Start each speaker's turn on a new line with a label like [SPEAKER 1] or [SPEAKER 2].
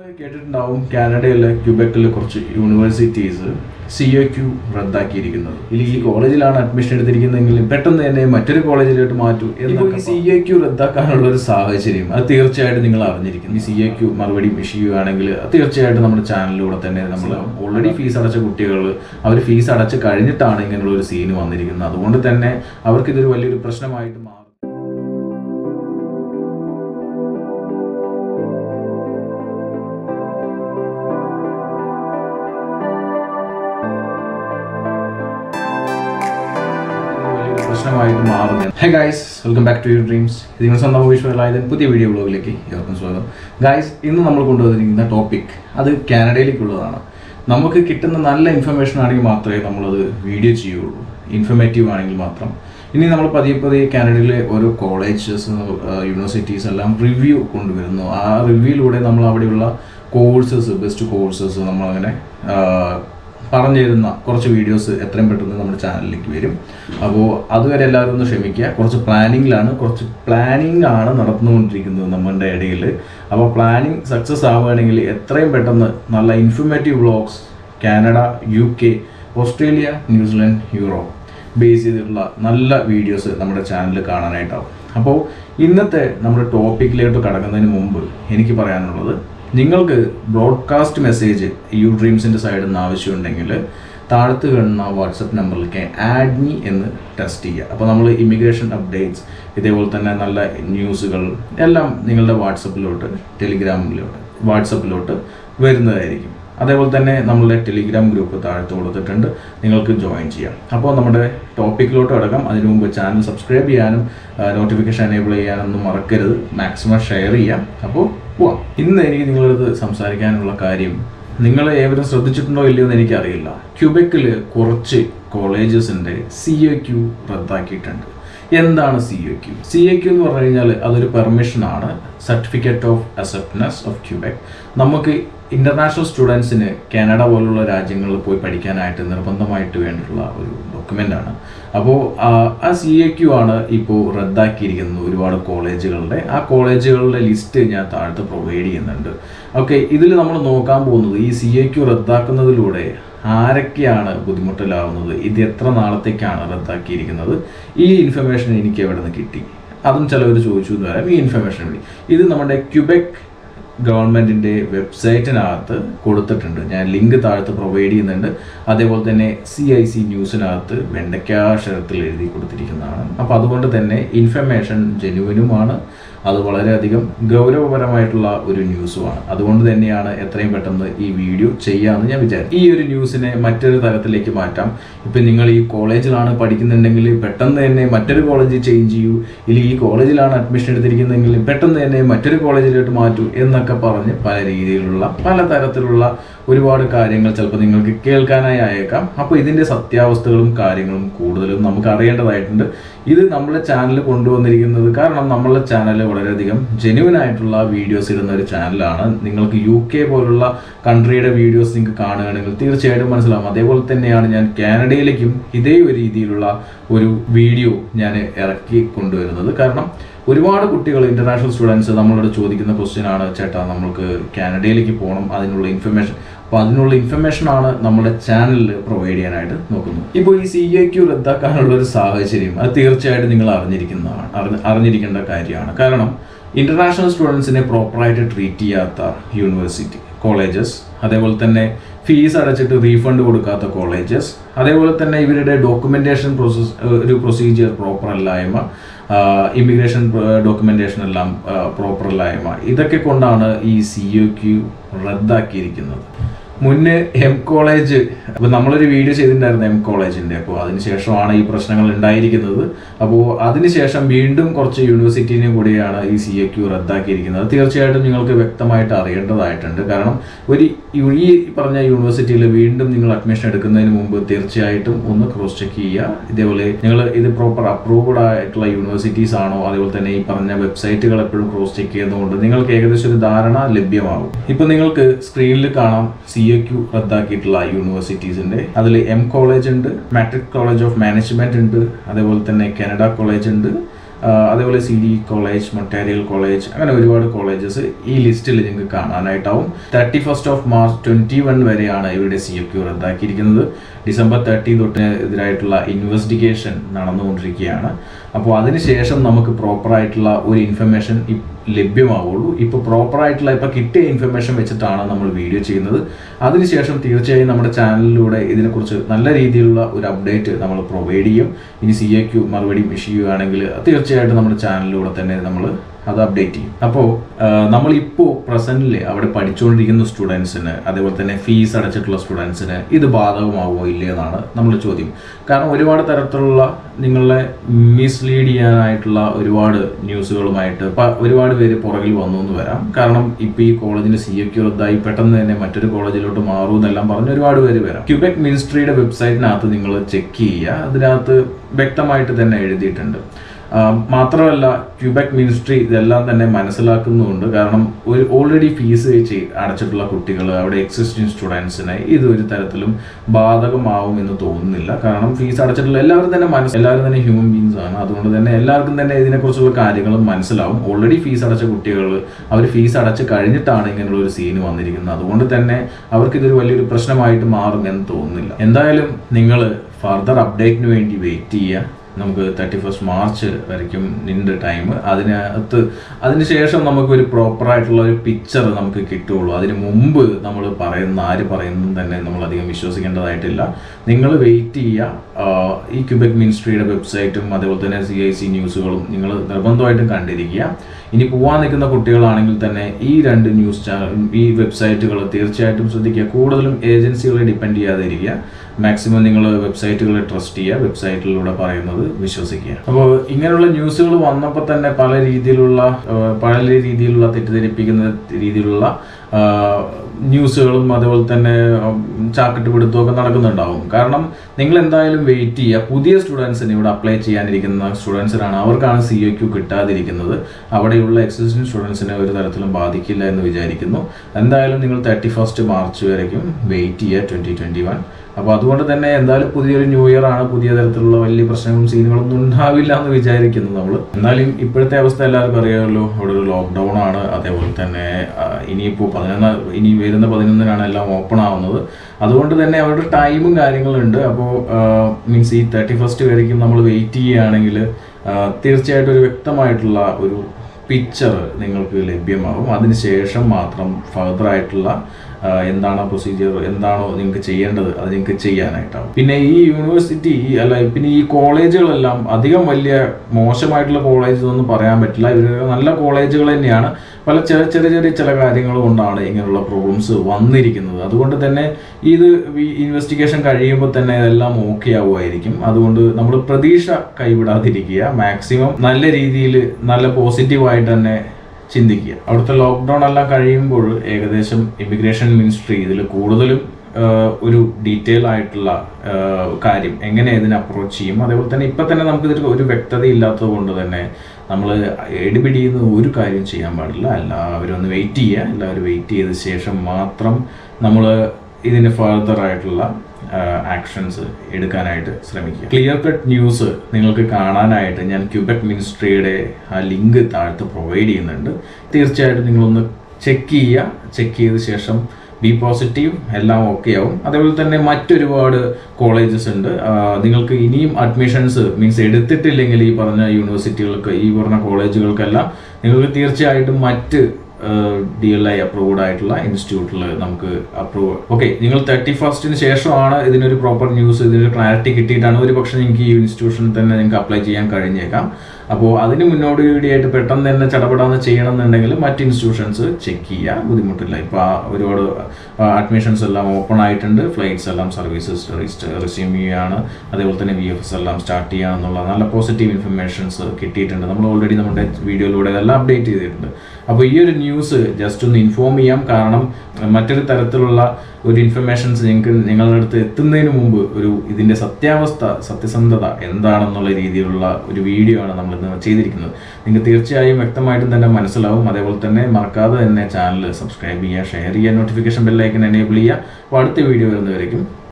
[SPEAKER 1] കേട്ടിട്ടുണ്ടാവും കാനഡയിലെ ക്യൂബെക്കിലെ കുറച്ച് യൂണിവേഴ്സിറ്റീസ് സി ഒ ക്യു റദ്ദാക്കിയിരിക്കുന്നത് ഇനി ഈ കോളേജിലാണ് അഡ്മിഷൻ എടുത്തിരിക്കുന്നതെങ്കിൽ പെട്ടെന്ന് തന്നെ മറ്റൊരു കോളേജിലോട്ട് മാറ്റൂ എന്നൊക്കെ സി ഒ ക്യു റദ്ദാക്കാനുള്ള ഒരു സാഹചര്യം അത് തീർച്ചയായിട്ടും നിങ്ങൾ അറിഞ്ഞിരിക്കും ഈ സി ഒ ക്യു മറുപടി ഇഷ്യൂ ആണെങ്കിൽ തീർച്ചയായിട്ടും നമ്മുടെ ചാനലിലൂടെ തന്നെ നമ്മൾ ഓൾറെഡി ഫീസ് അടച്ച കുട്ടികൾ അവർ ഫീസ് അടച്ച് കഴിഞ്ഞിട്ടാണ് ഇങ്ങനെയുള്ള ഒരു സീന് വന്നിരിക്കുന്നത് അതുകൊണ്ട് തന്നെ അവർക്ക് ഇതൊരു വലിയൊരു പ്രശ്നമായിട്ട് മാറും വലിയൊരു പ്രശ്നമായിട്ട് മാറുന്നത് hey guys welcome back to your dreams ഇത് നിങ്ങൾ സ്വന്തം വിഷ്വലായത് പുതിയ വീഡിയോ ബ്ലോഗിലേക്ക് ഏവർക്കും സ്വാഗതം ഗൈസ് ഇന്ന് നമ്മൾ കൊണ്ടുവന്നിരിക്കുന്ന ടോപ്പിക് അത് കാനഡയിലേക്കുള്ളതാണ് നമുക്ക് കിട്ടുന്ന നല്ല ഇൻഫർമേഷൻ ആണെങ്കിൽ മാത്രമേ നമ്മളത് വീഡിയോ ചെയ്യുള്ളൂ ഇൻഫർമേറ്റീവ് ആണെങ്കിൽ മാത്രം ഇനി നമ്മൾ പതിയെ പതിയെ കാനഡയിലെ ഓരോ കോളേജസ് യൂണിവേഴ്സിറ്റീസ് എല്ലാം റിവ്യൂ കൊണ്ടുവരുന്നു ആ റിവ്യൂയിലൂടെ നമ്മൾ അവിടെയുള്ള കോഴ്സസ് ബെസ്റ്റ് കോഴ്സസ് നമ്മളങ്ങനെ ആ, പറഞ്ഞു തരുന്ന കുറച്ച് വീഡിയോസ് എത്രയും പെട്ടെന്ന് നമ്മുടെ ചാനലിലേക്ക് വരും അപ്പോൾ അതുവരെ എല്ലാവരും ഒന്ന് ക്ഷമിക്കുക കുറച്ച് പ്ലാനിങ്ങിലാണ് കുറച്ച് പ്ലാനിങ് ആണ് നടന്നുകൊണ്ടിരിക്കുന്നത് നമ്മുടെ ഇടയിൽ അപ്പോൾ പ്ലാനിങ് സക്സസ് ആവുകയാണെങ്കിൽ എത്രയും പെട്ടെന്ന് നല്ല informative vlogs Canada U K Australia New Zealand Europe base ചെയ്തിട്ടുള്ള നല്ല വീഡിയോസ് നമ്മുടെ ചാനലിൽ കാണാനായിട്ടാവും അപ്പോൾ ഇന്നത്തെ നമ്മുടെ ടോപ്പിക്കിലോട്ട് കടക്കുന്നതിന് മുമ്പ് എനിക്ക് പറയാനുള്ളത് നിങ്ങൾക്ക് ബ്രോഡ്കാസ്റ്റ് മെസ്സേജ് യു ഡ്രീംസിൻ്റെ സൈഡിൽ നിന്ന് ആവശ്യമുണ്ടെങ്കിൽ താഴത്ത് കാണുന്ന വാട്സപ്പ് നമ്പറിലേക്ക് ആഡ് മീ എന്ന് ടെസ്റ്റ് ചെയ്യുക അപ്പോൾ നമ്മൾ ഇമിഗ്രേഷൻ അപ്ഡേറ്റ്സ് ഇതേപോലെ തന്നെ നല്ല ന്യൂസുകൾ എല്ലാം നിങ്ങളുടെ വാട്സപ്പിലോട്ട് ടെലിഗ്രാമിലോട്ട് വാട്സപ്പിലോട്ട് വരുന്നതായിരിക്കും അതേപോലെ തന്നെ നമ്മളുടെ ടെലിഗ്രാം ഗ്രൂപ്പ് താഴത്ത് കൊടുത്തിട്ടുണ്ട് നിങ്ങൾക്ക് ജോയിൻ ചെയ്യാം അപ്പോൾ നമ്മുടെ ടോപ്പിക്കിലോട്ട് കിടക്കാം അതിനു മുമ്പ് ചാനൽ സബ്സ്ക്രൈബ് ചെയ്യാനും നോട്ടിഫിക്കേഷൻ എനേബിൾ ചെയ്യാനൊന്നും മറക്കരുത് മാക്സിമം ഷെയർ ചെയ്യാം അപ്പോൾ പോവാം ഇന്ന് എനിക്ക് നിങ്ങളടുത്ത് സംസാരിക്കാനുള്ള കാര്യം നിങ്ങൾ ഏവരും ശ്രദ്ധിച്ചിട്ടുണ്ടോ ഇല്ലയോ എന്ന് എനിക്കറിയില്ല ക്യൂബെക്കിൽ കുറച്ച് കോളേജസിൻ്റെ സി എ ക്യു റദ്ദാക്കിയിട്ടുണ്ട് എന്താണ് C A Q C A Q എന്ന് പറഞ്ഞു കഴിഞ്ഞാൽ അതൊരു പെർമിഷനാണ് certificate of acceptance of Quebec നമുക്ക് ഇന്റർനാഷണൽ സ്റ്റുഡൻസിന് കാനഡ പോലുള്ള രാജ്യങ്ങളിൽ പോയി പഠിക്കാനായിട്ട് നിർബന്ധമായിട്ട് വേണ്ടിയിട്ടുള്ള ഒരു ഡോക്യുമെൻ്റ് ആണ് അപ്പോൾ ആ സി എ ക്യു ആണ് ഇപ്പോൾ റദ്ദാക്കിയിരിക്കുന്നത് ഒരുപാട് കോളേജുകളുടെ ആ കോളേജുകളുടെ ലിസ്റ്റ് ഞാൻ താഴത്ത് പ്രൊവൈഡ് ചെയ്യുന്നുണ്ട് ഓക്കെ ഇതിൽ നമ്മൾ നോക്കാൻ പോകുന്നത് ഈ സി എ ക്യു റദ്ദാക്കുന്നതിലൂടെ ആരൊക്കെയാണ് ബുദ്ധിമുട്ടിലാവുന്നത് ഇത് എത്ര നാളത്തേക്കാണ് റദ്ദാക്കിയിരിക്കുന്നത് ഈ ഇൻഫർമേഷൻ എനിക്ക് എവിടെ നിന്ന് കിട്ടി അതും ചിലവർ ചോദിച്ചു എന്ന് പറയാം ഈ ഇൻഫർമേഷൻ വേണ്ടി ഇത് നമ്മുടെ ക്യുബെക് ഗവൺമെൻറ്റിൻ്റെ വെബ്സൈറ്റിനകത്ത് കൊടുത്തിട്ടുണ്ട് ഞാൻ ലിങ്ക് താഴത്ത് പ്രൊവൈഡ് ചെയ്യുന്നുണ്ട് അതേപോലെ തന്നെ സി ഐ സി ന്യൂസിനകത്ത് വെണ്ടയ്ക്കാക്ഷരത്തിൽ എഴുതി കൊടുത്തിരിക്കുന്നതാണ് അപ്പോൾ അതുകൊണ്ട് തന്നെ ഇൻഫർമേഷൻ ജെനുവിനുമാണ് അത് വളരെയധികം ഗൗരവപരമായിട്ടുള്ള ഒരു ന്യൂസുമാണ് അതുകൊണ്ട് തന്നെയാണ് എത്രയും പെട്ടെന്ന് ഈ വീഡിയോ ചെയ്യാമെന്ന് ഞാൻ വിചാരിച്ചു ഈ ഒരു ന്യൂസിനെ മറ്റൊരു തലത്തിലേക്ക് മാറ്റാം ഇപ്പം നിങ്ങൾ ഈ കോളേജിലാണ് പഠിക്കുന്നുണ്ടെങ്കിൽ പെട്ടെന്ന് തന്നെ മറ്റൊരു കോളേജിൽ ചേഞ്ച് ചെയ്യൂ ഇല്ലെങ്കിൽ ഈ കോളേജിലാണ് അഡ്മിഷൻ എടുത്തിരിക്കുന്നതെങ്കിൽ പെട്ടെന്ന് തന്നെ മറ്റൊരു കോളേജിലോട്ട് മാറ്റൂ എന്നൊക്കെ പറഞ്ഞ് പല രീതിയിലുള്ള പല തരത്തിലുള്ള ഒരുപാട് കാര്യങ്ങൾ ചിലപ്പോൾ നിങ്ങൾക്ക് കേൾക്കാനായി അയക്കാം അപ്പോൾ ഇതിൻ്റെ സത്യാവസ്ഥകളും കാര്യങ്ങളും കൂടുതലും നമുക്ക് അറിയേണ്ടതായിട്ടുണ്ട് ഇത് നമ്മളെ ചാനൽ കൊണ്ടുവന്നിരിക്കുന്നത് കാരണം നമ്മളെ ചാനൽ വളരെയധികം ജെന്യുവൻ ആയിട്ടുള്ള വീഡിയോസ് ഇടുന്ന ഒരു ചാനലാണ് നിങ്ങൾക്ക് യു കെ പോലുള്ള കൺട്രിയുടെ വീഡിയോസ് നിങ്ങൾക്ക് കാണുകയാണെങ്കിൽ തീർച്ചയായിട്ടും മനസ്സിലാവും അതേപോലെ തന്നെയാണ് ഞാൻ കാനഡയിലേക്കും ഇതേ ഒരു രീതിയിലുള്ള ഒരു വീഡിയോ ഞാൻ ഇറക്കി കൊണ്ടുവരുന്നത് കാരണം ഒരുപാട് കുട്ടികൾ ഇന്റർനാഷണൽ സ്റ്റുഡൻസ് നമ്മളോട് ചോദിക്കുന്ന ക്വസ്റ്റ്യൻ ആണ് ചേട്ടാ നമ്മൾക്ക് കാനഡയിലേക്ക് പോകണം അതിനുള്ള ഇൻഫർമേഷൻ അപ്പോൾ അതിനുള്ള ഇൻഫർമേഷൻ ആണ് നമ്മുടെ ചാനലിൽ പ്രൊവൈഡ് ചെയ്യാനായിട്ട് നോക്കുന്നത് ഇപ്പോൾ ഈ സി എ ക്യു റദ്ദാക്കാനുള്ള ഒരു സാഹചര്യം അത് തീർച്ചയായിട്ടും നിങ്ങൾ അറിഞ്ഞിരിക്കുന്നതാണ് അറിഞ്ഞ- അറിഞ്ഞിരിക്കേണ്ട കാര്യമാണ് കാരണം ഇന്റർനാഷണൽ സ്റ്റുഡൻസിനെ പ്രോപ്പറായിട്ട് ട്രീറ്റ് ചെയ്യാത്ത യൂണിവേഴ്സിറ്റി കോളേജസ് അതേപോലെ തന്നെ ഫീസ് അടച്ചിട്ട് റീഫണ്ട് കൊടുക്കാത്ത കോളേജസ് അതേപോലെ തന്നെ ഇവരുടെ ഡോക്യുമെന്റേഷൻ പ്രോസസ് ഒരു പ്രൊസീജിയർ പ്രോപ്പർ അല്ലായ്മ ഇമിഗ്രേഷൻ ഡോക്യുമെന്റേഷൻ എല്ലാം പ്രോപ്പർ അല്ലായ്മ ഇതൊക്കെ കൊണ്ടാണ് ഈ സി യു ക്യു റദ്ദാക്കിയിരിക്കുന്നത് മുന്നേ എം കോളേജ് അപ്പോൾ നമ്മളൊരു വീഡിയോ ചെയ്തിട്ടുണ്ടായിരുന്നു എം കോളേജിൻ്റെ അപ്പോൾ അതിനുശേഷമാണ് ഈ പ്രശ്നങ്ങൾ ഉണ്ടായിരിക്കുന്നത് അപ്പോൾ അതിനുശേഷം വീണ്ടും കുറച്ച് യൂണിവേഴ്സിറ്റീനെ കൂടിയാണ് ഈ സി എ ക്യു റദ്ദാക്കിയിരിക്കുന്നത് തീർച്ചയായിട്ടും നിങ്ങൾക്ക് വ്യക്തമായിട്ട് അറിയേണ്ടതായിട്ടുണ്ട് കാരണം ഒരു യു- ഈ പറഞ്ഞ യൂണിവേഴ്സിറ്റിയിൽ വീണ്ടും നിങ്ങൾ അഡ്മിഷൻ എടുക്കുന്നതിന് മുമ്പ് തീർച്ചയായിട്ടും ഒന്ന് ക്രോസ് ചെക്ക് ചെയ്യുക ഇതേപോലെ നിങ്ങൾ ഇത് പ്രോപ്പർ അപ്രൂവ്ഡ് ആയിട്ടുള്ള യൂണിവേഴ്സിറ്റീസ് ആണോ അതേപോലെ തന്നെ ഈ പറഞ്ഞ വെബ്സൈറ്റുകൾ എപ്പോഴും ക്രോസ് ചെക്ക് ചെയ്യുന്നതുകൊണ്ട് നിങ്ങൾക്ക് ഏകദേശം ഒരു ധാരണ ലഭ്യമാകും ഇപ്പൊ നിങ്ങൾക്ക് സ്ക്രീനിൽ കാണാം സി എ ക്യു റദ്ദാക്കിയിട്ടുള്ള യൂണിവേഴ്സിറ്റീസിന്റെ അതിൽ എം കോളേജ് ഉണ്ട് മാട്രിക് കോളേജ് ഓഫ് മാനേജ്മെന്റ് ഉണ്ട് അതേപോലെ തന്നെ കാനഡ കോളേജ് ഉണ്ട് ആ, അതേപോലെ C D college Montreal college അങ്ങനെ ഒരുപാട് കോളേജസ് ഈ ലിസ്റ്റിൽ നിങ്ങൾക്ക് കാണാനായിട്ടാവും thirty first of March twenty one വരെയാണ് ഇവരുടെ സി എഫ് ക്യു റദ്ദാക്കിയിരിക്കുന്നത് ഡിസംബർ തേർട്ടി തൊട്ട് എതിരായിട്ടുള്ള ഇൻവെസ്റ്റിഗേഷൻ നടന്നുകൊണ്ടിരിക്കുകയാണ് അപ്പോൾ അതിനുശേഷം നമുക്ക് പ്രോപ്പറായിട്ടുള്ള ഒരു ഇൻഫർമേഷൻ ലഭ്യമാവുള്ളൂ ഇപ്പോൾ പ്രോപ്പറായിട്ടുള്ള ഇപ്പോൾ കിട്ടിയ ഇൻഫർമേഷൻ വെച്ചിട്ടാണ് നമ്മൾ വീഡിയോ ചെയ്യുന്നത് അതിനുശേഷം തീർച്ചയായും നമ്മുടെ ചാനലിലൂടെ ഇതിനെക്കുറിച്ച് നല്ല രീതിയിലുള്ള ഒരു അപ്ഡേറ്റ് നമ്മൾ പ്രൊവൈഡ് ചെയ്യും ഇനി സി എ ക്യു മറുപടി ഇഷ്യൂ ആണെങ്കിൽ തീർച്ചയായിട്ടും നമ്മുടെ ചാനലിലൂടെ തന്നെ നമ്മൾ അത് അപ്ഡേറ്റ് ചെയ്യും അപ്പോൾ നമ്മളിപ്പോൾ പ്രസന്റിൽ അവിടെ പഠിച്ചുകൊണ്ടിരിക്കുന്ന സ്റ്റുഡൻസിന് അതേപോലെ തന്നെ ഫീസ് അടച്ചിട്ടുള്ള സ്റ്റുഡൻസിന് ഇത് ബാധകമാവുമോ ഇല്ലേ എന്നാണ് നമ്മുടെ ചോദ്യം കാരണം ഒരുപാട് തരത്തിലുള്ള നിങ്ങളെ മിസ്ലീഡ് ചെയ്യാനായിട്ടുള്ള ഒരുപാട് ന്യൂസുകളുമായിട്ട് പ- ഒരുപാട് പേര് പുറകിൽ വന്നു എന്ന് വരാം കാരണം ഇപ്പോൾ ഈ കോളേജിന് സി എ ക്യു റദ്ദായി പെട്ടെന്ന് തന്നെ മറ്റൊരു കോളേജിലോട്ട് മാറും എന്നെല്ലാം പറഞ്ഞ് ഒരുപാട് പേര് വരാം ക്യൂബെക് മിനിസ്ട്രിയുടെ വെബ്സൈറ്റിനകത്ത് നിങ്ങൾ ചെക്ക് ചെയ്യുക അതിനകത്ത് വ്യക്തമായിട്ട് തന്നെ എഴുതിയിട്ടുണ്ട് ആ, മാത്രമല്ല ക്യൂബെക് മിനിസ്ട്രി ഇതെല്ലാം തന്നെ മനസ്സിലാക്കുന്നുണ്ട് കാരണം ഒരു ഓൾറെഡി ഫീസ് വെച്ച് അടച്ചിട്ടുള്ള കുട്ടികൾ അവിടെ എക്സിസ്റ്റിംഗ് സ്റ്റുഡൻസിനെ ഇത് ഒരു തരത്തിലും ബാധകമാവും എന്ന് തോന്നുന്നില്ല കാരണം ഫീസ് അടച്ചിട്ടുള്ള എല്ലാവരും തന്നെ മനസ്സ് എല്ലാവരും തന്നെ ഹ്യൂമൻ ബീങ്സ് ആണ് അതുകൊണ്ട് തന്നെ എല്ലാവർക്കും തന്നെ ഇതിനെക്കുറിച്ചുള്ള കാര്യങ്ങളും മനസ്സിലാവും ഓൾറെഡി ഫീസ് അടച്ച കുട്ടികൾ അവർ ഫീസ് അടച്ച് കഴിഞ്ഞിട്ടാണ് ഇങ്ങനെയുള്ള ഒരു സീന് വന്നിരിക്കുന്നത് അതുകൊണ്ട് തന്നെ അവർക്ക് ഇതൊരു വലിയൊരു പ്രശ്നമായിട്ട് മാറും എന്ന് തോന്നുന്നില്ല എന്തായാലും നിങ്ങൾ ഫർദർ അപ്ഡേറ്റിന് വേണ്ടി വെയിറ്റ് ചെയ്യുക നമുക്ക് തേർട്ടി ഫസ്റ്റ് മാർച്ച് വരയ്ക്കും ഉണ്ട് ടൈം അതിനകത്ത് അതിനുശേഷം നമുക്കൊരു പ്രോപ്പറായിട്ടുള്ള ഒരു പിക്ചർ നമുക്ക് കിട്ടുകയുള്ളൂ അതിന് മുമ്പ് നമ്മൾ പറയുന്ന ആര് പറയുന്നതും തന്നെ നമ്മൾ അധികം വിശ്വസിക്കേണ്ടതായിട്ടില്ല നിങ്ങൾ വെയിറ്റ് ചെയ്യുക ആഹ് ഈ ക്യൂബെക് മിനിസ്ട്രിയുടെ വെബ്സൈറ്റും അതേപോലെ തന്നെ സി ഐ സി ന്യൂസുകളും നിങ്ങൾ നിർബന്ധമായിട്ടും കണ്ടിരിക്കുക ഇനി പോവാൻ നിൽക്കുന്ന കുട്ടികളാണെങ്കിൽ തന്നെ ഈ രണ്ട് ന്യൂസ് ചാനൽ ഈ വെബ്സൈറ്റുകൾ തീർച്ചയായിട്ടും ശ്രദ്ധിക്കുക കൂടുതലും ഏജൻസികളെ ഡിപ്പെൻഡ് ചെയ്യാതെ ഇരിക്കുക മാക്സിമം നിങ്ങൾ വെബ്സൈറ്റുകളെ ട്രസ്റ്റ് ചെയ്യുക വെബ്സൈറ്റിലൂടെ പറയുന്നത് വിശ്വസിക്കുക അപ്പോൾ ഇങ്ങനെയുള്ള ന്യൂസുകൾ വന്നപ്പോൾ തന്നെ പല രീതിയിലുള്ള ആ, പല രീതിയിലുള്ള തെറ്റിദ്ധരിപ്പിക്കുന്ന രീതിയിലുള്ള ആ, ന്യൂസുകളും അതുപോലെ തന്നെ ഉം, ചാക്കിട്ട് പിടുത്തമൊക്കെ നടക്കുന്നുണ്ടാവും കാരണം നിങ്ങൾ എന്തായാലും വെയിറ്റ് ചെയ്യുക പുതിയ സ്റ്റുഡൻസിന് ഇവിടെ അപ്ലൈ ചെയ്യാനിരിക്കുന്ന സ്റ്റുഡൻസിനാണ് അവർക്കാണ് സി ഒ ക്യു കിട്ടാതിരിക്കുന്നത് അവിടെയുള്ള എക്സിസ്റ്റിംഗ് സ്റ്റുഡൻസിനെ ഒരു തരത്തിലും ബാധിക്കില്ല എന്ന് വിചാരിക്കുന്നു എന്തായാലും നിങ്ങൾ തേർട്ടി ഫസ്റ്റ് മാർച്ച് വരയ്ക്കും വെയിറ്റ് ചെയ്യുക ട്വൻറ്റി ട്വൻറ്റി വൺ അപ്പോൾ അതുകൊണ്ട് തന്നെ എന്തായാലും പുതിയൊരു ന്യൂ ഇയർ ആണ് പുതിയ തരത്തിലുള്ള വലിയ പ്രശ്നങ്ങളും സീനുകളൊന്നും ഉണ്ടാവില്ല എന്ന് വിചാരിക്കുന്നു നമ്മൾ എന്നാലും ഇപ്പോഴത്തെ അവസ്ഥ എല്ലാവർക്കും അറിയാമല്ലോ അവിടെ ഒരു ലോക്ക്ഡൗൺ ആണ് അതേപോലെ തന്നെ ആ, ഇനിയിപ്പോൾ പതിനൊന്ന് ഇനി വരുന്ന പതിനൊന്നിനാണ് എല്ലാം ഓപ്പൺ ആവുന്നത് അതുകൊണ്ട് തന്നെ അവരുടെ ടൈമും കാര്യങ്ങളുണ്ട് അപ്പോൾ മീൻസ് ഈ തേർട്ടി ഫസ്റ്റ് വരയ്ക്കും നമ്മൾ വെയിറ്റ് ചെയ്യുകയാണെങ്കിൽ ആ, തീർച്ചയായിട്ടും ഒരു വ്യക്തമായിട്ടുള്ള ഒരു പിക്ചർ നിങ്ങൾക്ക് ലഭ്യമാകും അതിനുശേഷം മാത്രം ഫർദർ ആയിട്ടുള്ള ആ, എന്താണ് പ്രൊസീജിയർ എന്താണോ നിങ്ങൾക്ക് ചെയ്യേണ്ടത് അത് നിങ്ങൾക്ക് ചെയ്യാനായിട്ടാവും പിന്നെ ഈ യൂണിവേഴ്സിറ്റി അല്ല പിന്നെ ഈ കോളേജുകളെല്ലാം അധികം വലിയ മോശമായിട്ടുള്ള കോളേജ് ഒന്നും പറയാൻ പറ്റില്ല ഇവർ നല്ല കോളേജുകൾ തന്നെയാണ് പല ചെറിയ ചെറിയ ചെറിയ ചില കാര്യങ്ങൾ കൊണ്ടാണ് ഇങ്ങനെയുള്ള പ്രോബ്ലംസ് വന്നിരിക്കുന്നത് അതുകൊണ്ട് തന്നെ ഇത് ഈ ഇൻവെസ്റ്റിഗേഷൻ കഴിയുമ്പോൾ തന്നെ ഇതെല്ലാം ഓക്കെ ആവുമായിരിക്കും അതുകൊണ്ട് നമ്മൾ പ്രതീക്ഷ കൈവിടാതിരിക്കുക മാക്സിമം നല്ല രീതിയിൽ നല്ല പോസിറ്റീവായിട്ട് തന്നെ ചിന്തിക്കുക അവിടുത്തെ ലോക്ക്ഡൗൺ എല്ലാം കഴിയുമ്പോൾ ഏകദേശം ഇമിഗ്രേഷൻ മിനിസ്ട്രി ഇതിൽ കൂടുതലും ആഹ്, ഒരു ഡീറ്റെയിൽ ആയിട്ടുള്ള ആഹ്, കാര്യം എങ്ങനെ ഇതിനെ അപ്രോച്ച് ചെയ്യും അതേപോലെ തന്നെ ഇപ്പം തന്നെ നമുക്ക് ഇതിൽ ഒരു വ്യക്തത ഇല്ലാത്തത് കൊണ്ട് തന്നെ നമ്മൾ എടുപിടിയുന്ന ഒരു കാര്യം ചെയ്യാൻ പാടില്ല എല്ലാവരും ഒന്ന് വെയിറ്റ് ചെയ്യുക എല്ലാവരും വെയിറ്റ് ചെയ്ത ശേഷം മാത്രം നമ്മൾ ഇതിന് ഫർദർ ആയിട്ടുള്ള ആക്ഷൻസ് എടുക്കാനായിട്ട് ശ്രമിക്കുക ക്ലിയർ കട്ട് ന്യൂസ് നിങ്ങൾക്ക് കാണാനായിട്ട് ഞാൻ ക്യൂബെക് മിനിസ്ട്രിയുടെ ആ ലിങ്ക് താഴത്ത് പ്രൊവൈഡ് ചെയ്യുന്നുണ്ട് തീർച്ചയായിട്ടും നിങ്ങളൊന്ന് ചെക്ക് ചെയ്യുക ചെക്ക് ചെയ്ത ശേഷം ബി പോസിറ്റീവ് എല്ലാം ഓക്കെ ആവും അതേപോലെ തന്നെ മറ്റൊരുപാട് കോളേജസ് ഉണ്ട് ആ, നിങ്ങൾക്ക് ഇനിയും അഡ്മിഷൻസ് മീൻസ് എടുത്തിട്ടില്ലെങ്കിൽ ഈ പറഞ്ഞ യൂണിവേഴ്സിറ്റികൾക്ക് ഈ പറഞ്ഞ കോളേജുകൾക്കെല്ലാം നിങ്ങൾക്ക് തീർച്ചയായിട്ടും മറ്റ് ഡി എൽ ഐ അപ്രൂവ്ഡ് ആയിട്ടുള്ള ഇൻസ്റ്റിറ്റ്യൂട്ടിൽ നമുക്ക് അപ്രൂവ് ഓക്കെ നിങ്ങൾ തേർട്ടി ഫസ്റ്റിന് ശേഷമാണ് ഇതിനൊരു പ്രോപ്പർ ന്യൂസ് ഇതിനൊരു ക്ലാരിറ്റി കിട്ടിയിട്ടാണ് ഒരു പക്ഷേ നിങ്ങൾക്ക് ഈ ഇൻസ്റ്റിറ്റ്യൂഷനിൽ തന്നെ നിങ്ങൾക്ക് അപ്ലൈ ചെയ്യാൻ കഴിഞ്ഞേക്കാം അപ്പോൾ അതിന് മുന്നോടിയായിട്ട് പെട്ടെന്ന് തന്നെ ചടപടാന്ന് ചെയ്യണമെന്നുണ്ടെങ്കിൽ മറ്റ് ഇൻസ്റ്റിറ്റ്യൂഷൻസ് ചെക്ക് ചെയ്യുക ബുദ്ധിമുട്ടില്ല ഇപ്പോൾ ഒരുപാട് അഡ്മിഷൻസ് എല്ലാം ഓപ്പൺ ആയിട്ടുണ്ട് ഫ്ലൈറ്റ്സ് എല്ലാം സർവീസസ് റിസ്യൂം ചെയ്യുകയാണ് അതേപോലെ തന്നെ വി എഫ് എസ് എല്ലാം സ്റ്റാർട്ട് ചെയ്യാന്നുള്ള നല്ല പോസിറ്റീവ് ഇൻഫർമേഷൻസ് കിട്ടിയിട്ടുണ്ട് നമ്മൾ ഓൾറെഡി നമ്മുടെ വീഡിയോയിലൂടെ എല്ലാം അപ്ഡേറ്റ് ചെയ്തിട്ടുണ്ട് അപ്പോൾ ഈ ഒരു ന്യൂസ് ജസ്റ്റ് ഒന്ന് ഇൻഫോം ചെയ്യാം കാരണം മറ്റൊരു തരത്തിലുള്ള ഒരു ഇൻഫർമേഷൻസ് നിങ്ങൾക്ക് നിങ്ങളുടെ അടുത്ത് എത്തുന്നതിന് മുമ്പ് ഒരു ഇതിൻ്റെ സത്യാവസ്ഥ സത്യസന്ധത എന്താണെന്നുള്ള രീതിയിലുള്ള ഒരു വീഡിയോ ആണ് നമ്മൾ ഇന്ന് ചെയ്തിരിക്കുന്നത് നിങ്ങൾക്ക് തീർച്ചയായും വ്യക്തമായിട്ടും തന്നെ മനസ്സിലാവും അതേപോലെ തന്നെ മറക്കാതെ തന്നെ ചാനൽ സബ്സ്ക്രൈബ് ചെയ്യുക ഷെയർ ചെയ്യുക നോട്ടിഫിക്കേഷൻ ബെല്ലൈക്കൻ എനേബിൾ ചെയ്യുക അപ്പോൾ അടുത്ത വീഡിയോ വരുന്നവരേക്കും